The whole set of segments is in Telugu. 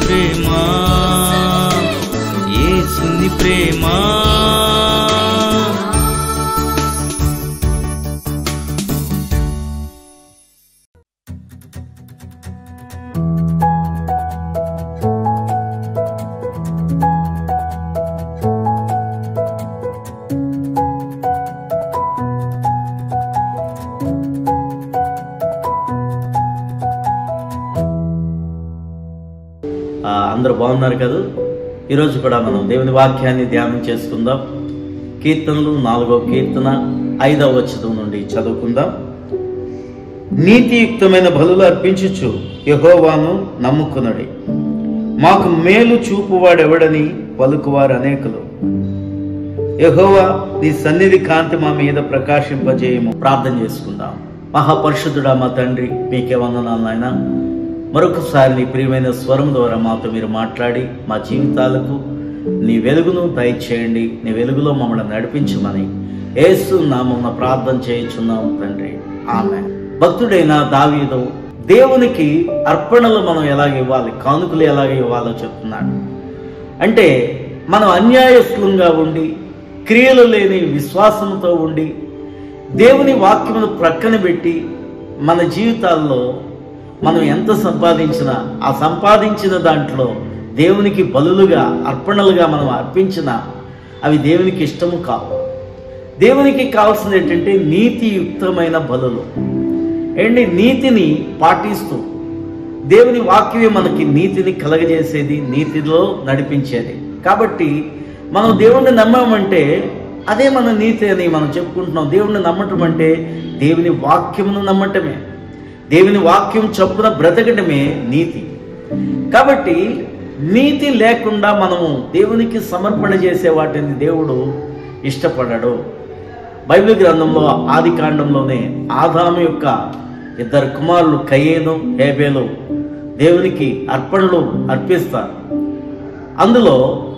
ప్రేమ ఏసుని ప్రేమ ఆ, అందరూ బాగున్నారు కదా ఈరోజు కూడా మనం దేవుని వాక్యాన్ని ధ్యానం చేసుకుందాం కీర్తనలు నాలుగో కీర్తన ఐదవ వచనం నుండి చదువుకుందాం నీతియుక్తమైన బలులు అర్పించుచు యహోవాను నమ్ముకునడి మాకు మేలు చూపువాడెవడని పలుకువారు అనేకులు యహోవా నీ సన్నిధి కాంతి మా మీద ప్రకాశింపజేయము ప్రార్థన చేసుకుందాం మహాపరిశుద్ధుడా మా తండ్రి మీకే వందనాలు నాయన మరొకసారి నీ ప్రియమైన స్వరం ద్వారా మాతో మీరు మాట్లాడి మా జీవితాలకు నీ వెలుగును దయచేయండి నీ వెలుగులో మమ్మల్ని నడిపించమని యేసు నామమున ప్రార్థన చేయించున్నాము తండ్రి ఆమె భక్తుడైన దావీదు దేవునికి అర్పణలు మనం ఎలాగ ఇవ్వాలి కానుకలు ఎలాగ ఇవ్వాలో చెప్తున్నాడు అంటే మనం అన్యాయస్తులంగా ఉండి క్రియలు లేని విశ్వాసంతో ఉండి దేవుని వాక్యమును ప్రక్కన పెట్టి మన జీవితాల్లో మనం ఎంత సంపాదించినా ఆ సంపాదించిన దాంట్లో దేవునికి బలులుగా అర్పణలుగా మనం అర్పించినా అవి దేవునికి ఇష్టము కావు దేవునికి కావాల్సింది ఏంటంటే నీతియుక్తమైన బలులు ఏంటి నీతిని పాటిస్తూ దేవుని వాక్యమే మనకి నీతిని కలగజేసేది నీతిలో నడిపించేది కాబట్టి మనం దేవుణ్ణి నమ్మామంటే అదే మన నీతి అని మనం చెప్పుకుంటున్నాం దేవుణ్ణి నమ్మటం అంటే దేవుని వాక్యమును నమ్మటమే దేవుని వాక్యం చొప్పున బ్రతకటమే నీతి కాబట్టి నీతి లేకుండా మనము దేవునికి సమర్పణ చేసే వాటిని దేవుడు ఇష్టపడడు బైబిల్ గ్రంథంలో ఆది కాండంలోనే ఆదాము యొక్క ఇద్దరు కుమారులు కయ్యేను హేబేలు దేవునికి అర్పణలు అర్పిస్తారు అందులో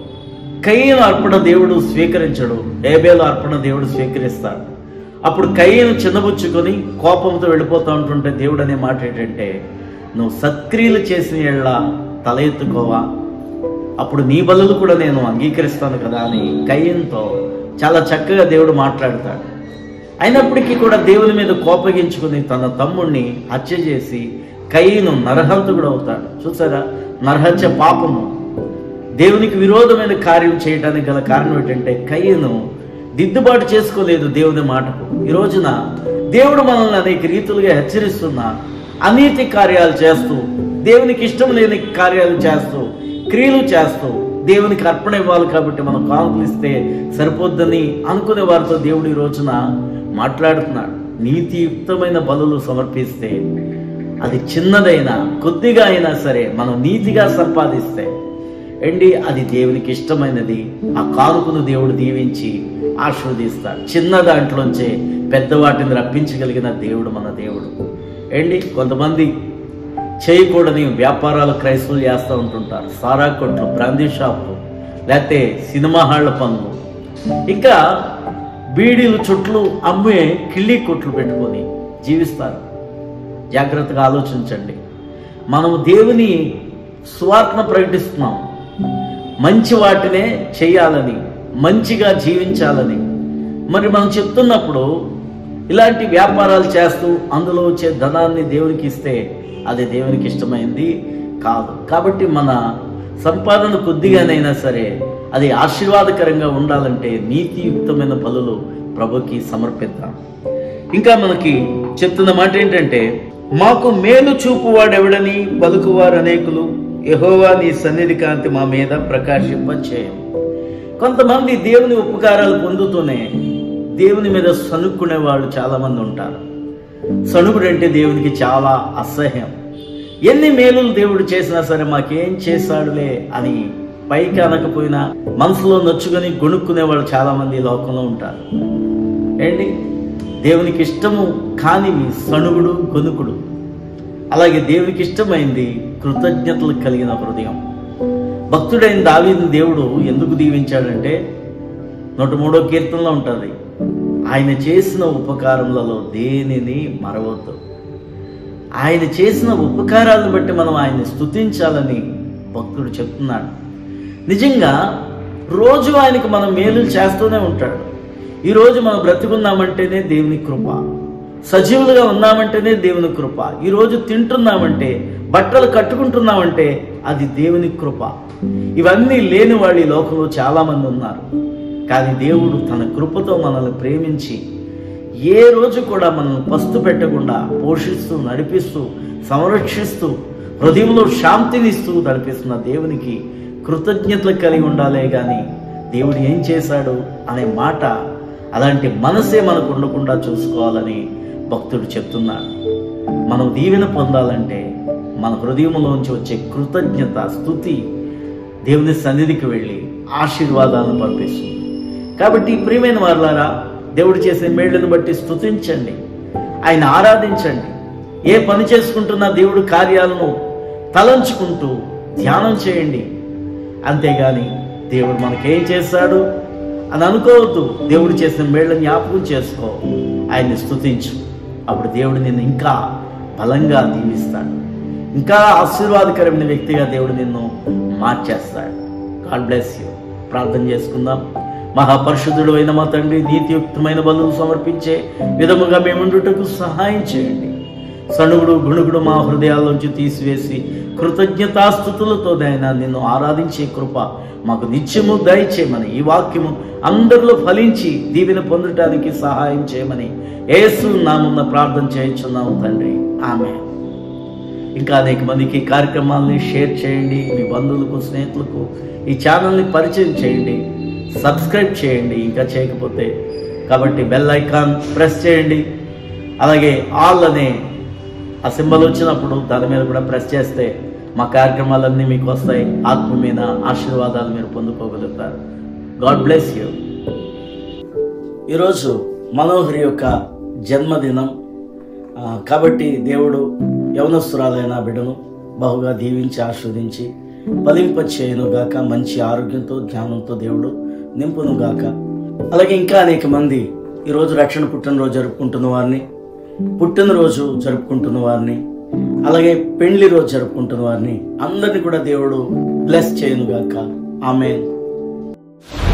కయ్యను అర్పణ దేవుడు స్వీకరించడు హేబేలు అర్పణ దేవుడు స్వీకరిస్తాడు అప్పుడు కయ్యను చిన్నబుచ్చుకొని కోపంతో వెళ్ళిపోతా ఉంటుంటే దేవుడు అనే మాట ఏంటంటే నువ్వు సత్క్రియలు చేసిన ఎళ్ళ తల ఎత్తుకోవా అప్పుడు నీ బలులు కూడా నేను అంగీకరిస్తాను కదా అని కయ్యంతో చాలా చక్కగా దేవుడు మాట్లాడతాడు అయినప్పటికీ కూడా దేవుని మీద కోపగించుకుని తన తమ్ముణ్ణి హత్య చేసి కయ్యను నరహంతుడు అవుతాడు చూసారా నరహత్య పాపము దేవునికి విరోధమైన కార్యం చేయడానికి గల కారణం ఏంటంటే కయ్యను దిద్దుబాటు చేసుకోలేదు దేవుని మాటకు ఈ రోజున దేవుడు మనల్ని అనేక రీతులుగా హెచ్చరిస్తున్నా అనీతి కార్యాలు చేస్తూ దేవునికి ఇష్టం లేని కార్యాలు చేస్తూ క్రియలు చేస్తూ దేవునికి అర్పణ ఇవ్వాలి కాబట్టి మనం కానుకలు ఇస్తే సరిపోద్దని అనుకునే వారితో దేవుడు ఈ రోజున మాట్లాడుతున్నాడు నీతియుక్తమైన బలులు సమర్పిస్తే అది చిన్నదైనా కొద్దిగా అయినా సరే మనం నీతిగా సంపాదిస్తే అండి అది దేవునికి ఇష్టమైనది ఆ కానుకను దేవుడు దీవించి ఆశీర్వదిస్తాడు చిన్న దాంట్లోంచే పెద్ద వాటిని రప్పించగలిగిన దేవుడు మన దేవుడు ఏంటి కొంతమంది చేయకూడని వ్యాపారాలు క్రైస్తవులు చేస్తూ ఉంటుంటారు సారా కొట్లు బ్రాందీ షాపులు లేకపోతే సినిమా హాళ్ళ పనులు ఇంకా బీడీలు చుట్లు అమ్మే కిళ్ళీ కొట్లు పెట్టుకొని జీవిస్తారు జాగ్రత్తగా ఆలోచించండి మనము దేవుని స్వార్థను ప్రకటిస్తున్నాం మంచి వాటినే చేయాలని మంచిగా జీవించాలని మరి మనం చెప్తున్నప్పుడు ఇలాంటి వ్యాపారాలు చేస్తూ అందులో వచ్చే ధనాన్ని దేవునికి ఇస్తే అది దేవునికి ఇష్టమైంది కాదు కాబట్టి మన సంపాదన కొద్దిగానైనా సరే అది ఆశీర్వాదకరంగా ఉండాలంటే నీతియుక్తమైన బలులు ప్రభుకి సమర్పిద్దాం ఇంకా మనకి చెప్తున్న మాట ఏంటంటే మాకు మేలు చూపువాడెవడని పలుకువారు అనేకులు యహోవా నీ సన్నిధి కాంతి మా మీద ప్రకాశింపచేయం కొంతమంది దేవుని ఉపకారాలు పొందుతూనే దేవుని మీద సనుక్కునే వాళ్ళు చాలా మంది ఉంటారు సణుగుడు అంటే దేవునికి చాలా అసహ్యం ఎన్ని మేలులు దేవుడు చేసినా సరే మాకేం చేశాడులే అని పైకి అనకపోయినా మనసులో నొచ్చుకొని గొణుక్కునే వాళ్ళు చాలా మంది ఈ లోకంలో ఉంటారు ఏంటి దేవునికి ఇష్టము కానివి సణుగుడు గొనుకుడు అలాగే దేవునికి ఇష్టమైంది కృతజ్ఞతలు కలిగిన హృదయం భక్తుడైన దావీని దేవుడు ఎందుకు దీవించాడంటే నూట మూడో కీర్తనలో ఉంటుంది ఆయన చేసిన ఉపకారములలో దేనిని మరవద్దు ఆయన చేసిన ఉపకారాలను బట్టి మనం ఆయన్ని స్తుతించాలని భక్తుడు చెప్తున్నాడు నిజంగా రోజు ఆయనకు మనం మేలు చేస్తూనే ఉంటాడు ఈరోజు మనం బ్రతుకున్నామంటేనే దేవుని కృప సజీవులుగా ఉన్నామంటేనే దేవుని కృప ఈరోజు తింటున్నామంటే బట్టలు కట్టుకుంటున్నామంటే అది దేవుని కృప ఇవన్నీ లేని వాళ్ళు ఈ లోకంలో చాలామంది ఉన్నారు కానీ దేవుడు తన కృపతో మనల్ని ప్రేమించి ఏ రోజు కూడా మనల్ని పస్తు పెట్టకుండా పోషిస్తూ నడిపిస్తూ సంరక్షిస్తూ హృదయంలో శాంతినిస్తూ నడిపిస్తున్న దేవునికి కృతజ్ఞతలు కలిగి ఉండాలే కానీ దేవుడు ఏం చేశాడు అనే మాట అలాంటి మనసే మనకు ఉండకుండా చూసుకోవాలని భక్తుడు చెప్తున్నాడు మనం దీవెన పొందాలంటే మన హృదయంలోంచి వచ్చే కృతజ్ఞత స్థుతి దేవుని సన్నిధికి వెళ్ళి ఆశీర్వాదాలను పంపిస్తుంది కాబట్టి ప్రియమైన వారులారా దేవుడు చేసే మేళ్లను బట్టి స్థుతించండి ఆయన ఆరాధించండి ఏ పని చేసుకుంటున్నా దేవుడు కార్యాలను తలంచుకుంటూ ధ్యానం చేయండి అంతేగాని దేవుడు మనకేం చేశాడు అని అనుకోవద్దు దేవుడు చేసిన మేళ్ళని జ్ఞాపకం చేసుకో ఆయన్ని స్థుతించు అప్పుడు దేవుడు నిన్ను ఇంకా బలంగా దీవిస్తాడు ఇంకా ఆశీర్వాదకరమైన వ్యక్తిగా దేవుడు నిన్ను మార్చేస్తాడు గాడ్ బ్లెస్ యూ ప్రార్థన చేసుకుందాం మహాపరిశుద్ధుడు అయిన మా తండ్రి నీతియుక్తమైన బలులు సమర్పించే విధముగా మేముండుటకు సహాయం చేయండి సణుగుడు గుణుగుడు మా హృదయాల్లోంచి తీసివేసి కృతజ్ఞతాస్థుతులతో దయన నిన్ను ఆరాధించే కృప మాకు నిత్యము దయచేయమని ఈ వాక్యము అందరిలో ఫలించి దీవెన పొందటానికి సహాయం చేయమని యేసు నామున్న ప్రార్థన చేయించున్నాము తండ్రి ఆమె ఇంకా అనేక మందికి ఈ కార్యక్రమాలని షేర్ చేయండి మీ బంధువులకు స్నేహితులకు ఈ ఛానల్ని పరిచయం చేయండి సబ్స్క్రైబ్ చేయండి ఇంకా చేయకపోతే కాబట్టి బెల్ ఐకాన్ ప్రెస్ చేయండి అలాగే ఆల్ అనే ఆ సింబల్ వచ్చినప్పుడు దాని మీద కూడా ప్రెస్ చేస్తే మా కార్యక్రమాలన్నీ మీకు వస్తాయి ఆత్మ మీద ఆశీర్వాదాలు మీరు పొందుకోగలుగుతారు గాడ్ బ్లెస్ యూ ఈరోజు మనోహరి యొక్క జన్మదినం ఆ, కాబట్టి దేవుడు యవనస్తురాలైన బిడ్డను బహుగా దీవించి ఆస్వాదించి ఫలింప చేయను గాక మంచి ఆరోగ్యంతో జ్ఞానంతో దేవుడు నింపును గాక అలాగే ఇంకా అనేక మంది ఈరోజు రక్షణ పుట్టినరోజు జరుపుకుంటున్న వారిని పుట్టినరోజు జరుపుకుంటున్న వారిని అలాగే పెళ్లి రోజు జరుపుకుంటున్న వారిని అందరినీ కూడా దేవుడు బ్లెస్ చేయను గాక ఆమె